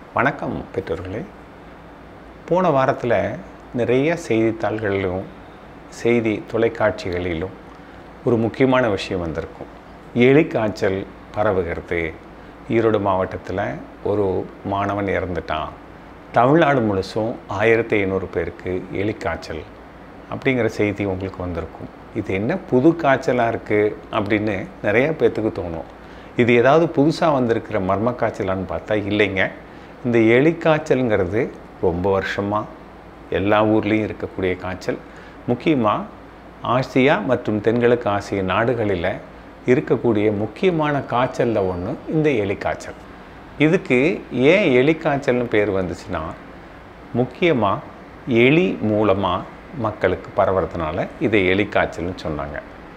வணக்கம் பெற்றோர்களே போன வாரத்தில் நிறைய செய்தித்தாள்களிலும் செய்தி தொலைக்காட்சிகளிலும் ஒரு முக்கியமான விஷயம் வந்திருக்கும் எலிக்காய்ச்சல் பரவுகிறது ஈரோடு மாவட்டத்தில் ஒரு மாணவன் இறந்துட்டான் தமிழ்நாடு முழுசும் ஆயிரத்தி ஐநூறு பேருக்கு எலிக்காய்ச்சல் அப்படிங்கிற செய்தி உங்களுக்கு வந்திருக்கும் இது என்ன புது காய்ச்சலாக இருக்குது அப்படின்னு நிறைய பேர்த்துக்கு தோணும் இது ஏதாவது புதுசாக வந்திருக்கிற மர்ம காய்ச்சலான்னு பார்த்தா இல்லைங்க இந்த எலிக்காய்ச்சலுங்கிறது ரொம்ப வருஷமாக எல்லா ஊர்லேயும் இருக்கக்கூடிய காய்ச்சல் முக்கியமாக ஆசியா மற்றும் தென்கிழக்கு ஆசிய நாடுகளில் இருக்கக்கூடிய முக்கியமான காய்ச்சலில் ஒன்று இந்த எலிக்காய்ச்சல் இதுக்கு ஏன் எலிக்காய்ச்சல்னு பேர் வந்துச்சுன்னா முக்கியமாக எலி மூலமாக மக்களுக்கு பரவுறதுனால இதை எலிக்காய்ச்சல்னு சொன்னாங்க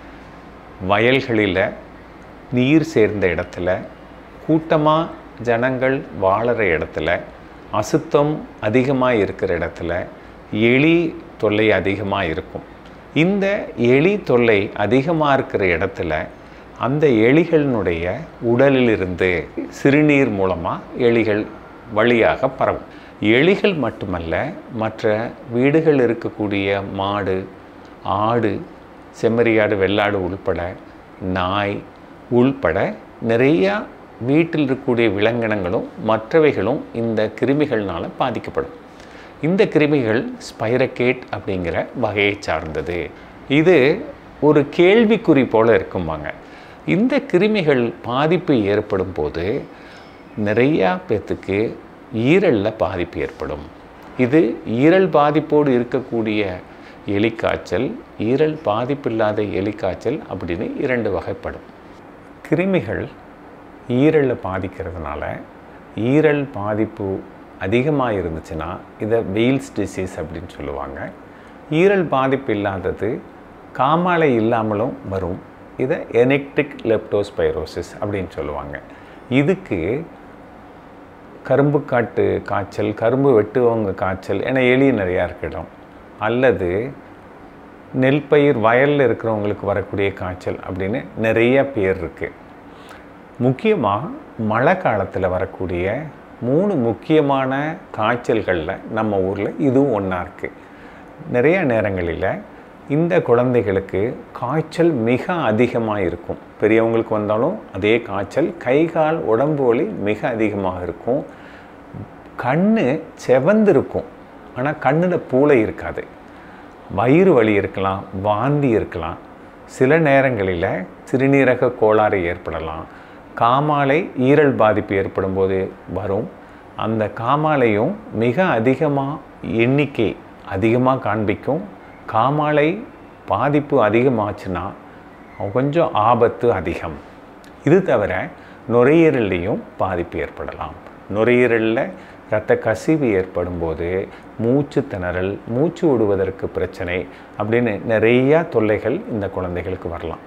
வயல்களில் நீர் சேர்ந்த இடத்துல கூட்டமாக ஜனங்கள் வாழற இடத்துல அசுத்தம் அதிகமாக இருக்கிற இடத்துல எலி தொல்லை அதிகமாக இருக்கும் இந்த எலி தொல்லை அதிகமாக இருக்கிற இடத்துல அந்த எலிகளினுடைய உடலிலிருந்து சிறுநீர் மூலமாக எலிகள் வழியாக பரவும் எலிகள் மட்டுமல்ல மற்ற வீடுகள் இருக்கக்கூடிய மாடு ஆடு செம்மறியாடு வெள்ளாடு உள்பட நாய் உள்பட நிறையா வீட்டில் இருக்கக்கூடிய விலங்கினங்களும் மற்றவைகளும் இந்த கிருமிகள்னால் பாதிக்கப்படும் இந்த கிருமிகள் ஸ்பைரகேட் அப்படிங்கிற வகையை சார்ந்தது இது ஒரு கேள்விக்குறி போல் இருக்கும்பாங்க இந்த கிருமிகள் பாதிப்பு ஏற்படும் போது நிறையா பேர்த்துக்கு ஈரலில் பாதிப்பு ஏற்படும் இது ஈரல் பாதிப்போடு இருக்கக்கூடிய எலிக்காய்ச்சல் ஈரல் பாதிப்பில்லாத எலிக்காய்ச்சல் அப்படின்னு இரண்டு வகைப்படும் கிருமிகள் ஈரலில் பாதிக்கிறதுனால ஈரல் பாதிப்பு அதிகமாக இருந்துச்சுன்னா இதை வெயில்ஸ் டிசீஸ் அப்படின்னு சொல்லுவாங்க ஈரல் பாதிப்பு இல்லாதது காமாலை இல்லாமலும் வரும் இதை எனெக்டிக் லெப்டோஸ்பைரோசிஸ் அப்படின்னு சொல்லுவாங்க இதுக்கு கரும்பு காட்டு காய்ச்சல் கரும்பு வெட்டுவங்க காய்ச்சல் ஏன்னா எலி நிறையா இருக்க இடம் அல்லது நெல் பயிர் வயலில் இருக்கிறவங்களுக்கு வரக்கூடிய காய்ச்சல் அப்படின்னு நிறைய பேர் இருக்குது முக்கியமாக மழை காலத்தில் வரக்கூடிய மூணு முக்கியமான காய்ச்சல்களில் நம்ம ஊரில் இதுவும் ஒன்றா இருக்குது நிறைய நேரங்களில் இந்த குழந்தைகளுக்கு காய்ச்சல் மிக அதிகமாக இருக்கும் பெரியவங்களுக்கு வந்தாலும் அதே காய்ச்சல் கை கால் உடம்பு வலி மிக அதிகமாக இருக்கும் கண் செவந்திருக்கும் ஆனால் கண்ணில் பூளை இருக்காது வயிறு வலி இருக்கலாம் வாந்தி இருக்கலாம் சில நேரங்களில் சிறுநீரக கோளாறு ஏற்படலாம் காமாலை ஈரல் பாதிப்பு ஏற்படும் போது வரும் அந்த காமாலையும் மிக அதிகமாக எண்ணிக்கை அதிகமாக காண்பிக்கும் காமாலை பாதிப்பு அதிகமாச்சுன்னா கொஞ்சம் ஆபத்து அதிகம் இது தவிர நுரையீரல்லையும் பாதிப்பு ஏற்படலாம் நுரையீரலில் இரத்த கசிவு ஏற்படும் போது மூச்சு திணறல் மூச்சு விடுவதற்கு பிரச்சனை அப்படின்னு நிறையா தொல்லைகள் இந்த குழந்தைகளுக்கு வரலாம்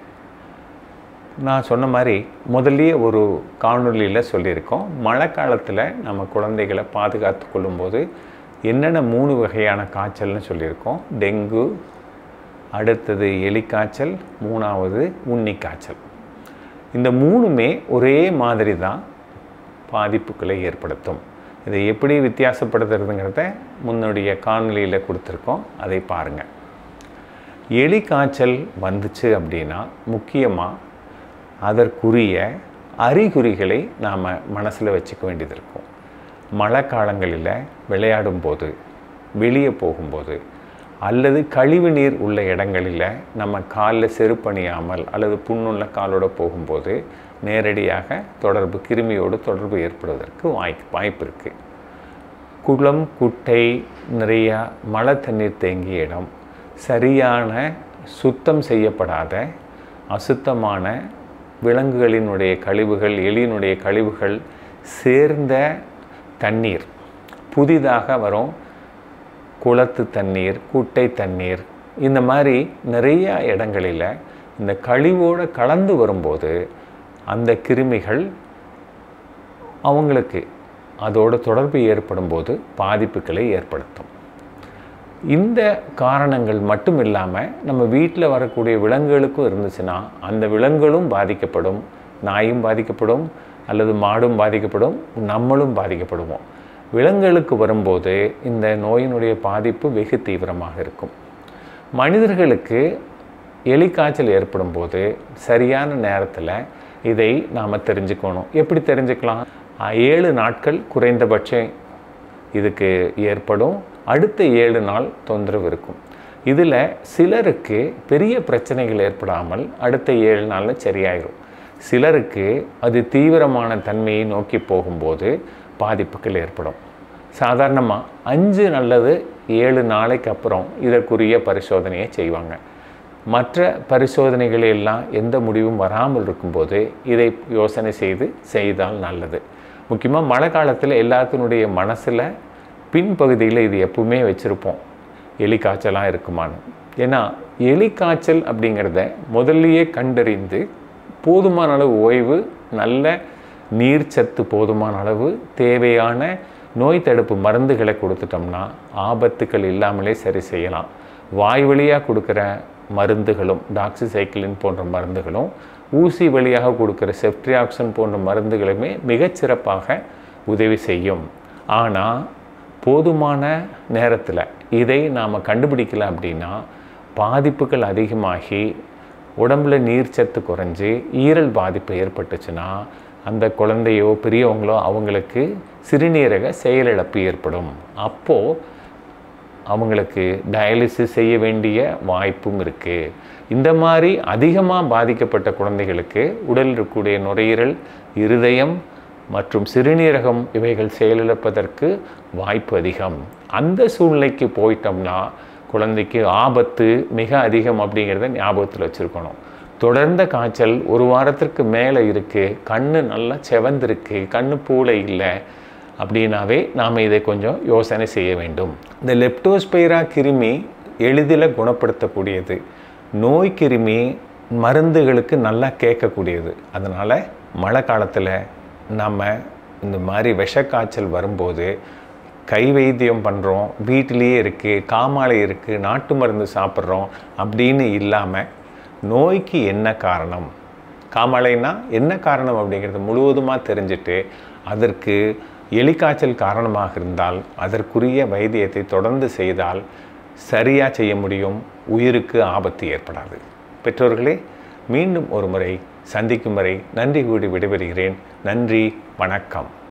நான் சொன்ன மாதிரி முதல்லயே ஒரு காணொலியில் சொல்லியிருக்கோம் மழை காலத்தில் நம்ம குழந்தைகளை பாதுகாத்து கொள்ளும்போது என்னென்ன மூணு வகையான காய்ச்சல்னு சொல்லியிருக்கோம் டெங்கு அடுத்தது எலிக்காய்ச்சல் மூணாவது உண்ணி காய்ச்சல் இந்த மூணுமே ஒரே மாதிரி தான் பாதிப்புகளை ஏற்படுத்தும் இதை எப்படி வித்தியாசப்படுத்துறதுங்கிறத முன்னுடைய காணொலியில் கொடுத்துருக்கோம் அதை பாருங்கள் எலி காய்ச்சல் வந்துச்சு அப்படின்னா முக்கியமாக அதற்குரிய அறிகுறிகளை நாம் மனசில் வச்சுக்க வேண்டியது இருக்கும் மழை காலங்களில் விளையாடும் போது வெளியே போகும்போது அல்லது கழிவு நீர் உள்ள இடங்களில் நம்ம காலில் செருப்பணியாமல் அல்லது புண்ணுள்ள காலோட போகும்போது நேரடியாக தொடர்பு கிருமியோடு தொடர்பு ஏற்படுவதற்கு வாய் வாய்ப்பு இருக்குது குளம் குட்டை நிறையா மழை தண்ணீர் தேங்கிய இடம் சரியான சுத்தம் செய்யப்படாத அசுத்தமான விலங்குகளினுடைய கழிவுகள் எலியினுடைய கழிவுகள் சேர்ந்த தண்ணீர் புதிதாக வரும் குளத்து தண்ணீர் குட்டை தண்ணீர் இந்த மாதிரி நிறைய இடங்களில் இந்த கழிவோடு கலந்து வரும்போது அந்த கிருமிகள் அவங்களுக்கு அதோட தொடர்பு ஏற்படும் போது பாதிப்புகளை ஏற்படுத்தும் இந்த காரணங்கள் மட்டும் இல்லாமல் நம்ம வீட்டில் வரக்கூடிய விலங்குகளுக்கும் இருந்துச்சுன்னா அந்த விலங்குகளும் பாதிக்கப்படும் நாயும் பாதிக்கப்படும் அல்லது மாடும் பாதிக்கப்படும் நம்மளும் பாதிக்கப்படுவோம் விலங்குகளுக்கு வரும்போது இந்த நோயினுடைய பாதிப்பு வெகு தீவிரமாக இருக்கும் மனிதர்களுக்கு எலிக்காய்ச்சல் ஏற்படும் போது சரியான நேரத்தில் இதை நாம் தெரிஞ்சுக்கணும் எப்படி தெரிஞ்சுக்கலாம் அஹ், ஏழு நாட்கள் குறைந்தபட்சம் இதுக்கு ஏற்படும் அடுத்த ஏழு நாள் தொந்தரவு இருக்கும் இதில் சிலருக்கு பெரிய பிரச்சனைகள் ஏற்படாமல் அடுத்த ஏழு நாளில் சரியாயிரும் சிலருக்கு அது தீவிரமான தன்மையை நோக்கி போகும்போது பாதிப்புகள் ஏற்படும் சாதாரணமாக அஞ்சு அல்லது ஏழு நாளைக்கு அப்புறம் இதற்குரிய பரிசோதனையை செய்வாங்க மற்ற பரிசோதனைகள் எல்லாம் எந்த முடிவும் வராமல் இருக்கும்போது இதை யோசனை செய்து செய்தால் நல்லது முக்கியமாக மழை காலத்தில் எல்லாத்தினுடைய மனசில் பின்பகுதியில் இது எப்பவுமே வச்சுருப்போம் எலி காய்ச்சலாக இருக்குமான்னு ஏன்னா எலி காய்ச்சல் அப்படிங்கிறத முதல்லயே கண்டறிந்து போதுமான அளவு ஓய்வு நல்ல நீர்ச்சத்து போதுமான அளவு தேவையான நோய் தடுப்பு மருந்துகளை கொடுத்துட்டோம்னா ஆபத்துக்கள் இல்லாமலே சரி செய்யலாம் வாய் வழியாக கொடுக்குற மருந்துகளும் டாக்ஸிசைக்கிளின் போன்ற மருந்துகளும் ஊசி வழியாக கொடுக்குற செப்ட்ரியாக்சன் போன்ற மருந்துகளுமே மிகச்சிறப்பாக உதவி செய்யும் ஆனால் போதுமான நேரத்தில் இதை நாம் கண்டுபிடிக்கல அப்படின்னா பாதிப்புகள் அதிகமாகி உடம்புல நீர்ச்சத்து குறைஞ்சி ஈரல் பாதிப்பு ஏற்பட்டுச்சுன்னா அந்த குழந்தையோ பெரியவங்களோ அவங்களுக்கு சிறுநீரக செயலிழப்பு ஏற்படும் அப்போது அவங்களுக்கு டயாலிசிஸ் செய்ய வேண்டிய வாய்ப்பும் இருக்குது இந்த மாதிரி அதிகமாக பாதிக்கப்பட்ட குழந்தைகளுக்கு உடலில் இருக்கக்கூடிய நுரையீரல் இருதயம் மற்றும் சிறுநீரகம் இவைகள் செயலிழப்பதற்கு வாய்ப்பு அதிகம் அந்த சூழ்நிலைக்கு போயிட்டோம்னா குழந்தைக்கு ஆபத்து மிக அதிகம் அப்படிங்கிறத ஞாபகத்தில் வச்சுருக்கணும் தொடர்ந்த காய்ச்சல் ஒரு வாரத்திற்கு மேலே இருக்குது கண்ணு நல்லா செவந்திருக்கு கண்ணு பூளை இல்லை அப்படின்னாவே நாம் இதை கொஞ்சம் யோசனை செய்ய வேண்டும் இந்த லெப்டோஸ்பைரா கிருமி எளிதில் குணப்படுத்தக்கூடியது நோய் கிருமி மருந்துகளுக்கு நல்லா கேட்கக்கூடியது அதனால் மழை காலத்தில் நம்ம இந்த மாதிரி விஷக்காய்ச்சல் வரும்போது கை வைத்தியம் பண்ணுறோம் வீட்டிலேயே இருக்குது காமாலை இருக்குது நாட்டு மருந்து சாப்பிட்றோம் அப்படின்னு இல்லாமல் நோய்க்கு என்ன காரணம் காமாலைனா என்ன காரணம் அப்படிங்கிறது முழுவதுமாக தெரிஞ்சுட்டு அதற்கு எலிக்காய்ச்சல் காரணமாக இருந்தால் அதற்குரிய வைத்தியத்தை தொடர்ந்து செய்தால் சரியாக செய்ய முடியும் உயிருக்கு ஆபத்து ஏற்படாது பெற்றோர்களே மீண்டும் ஒரு முறை சந்திக்கும் வரை நன்றி கூடி விடைபெறுகிறேன் நன்றி வணக்கம்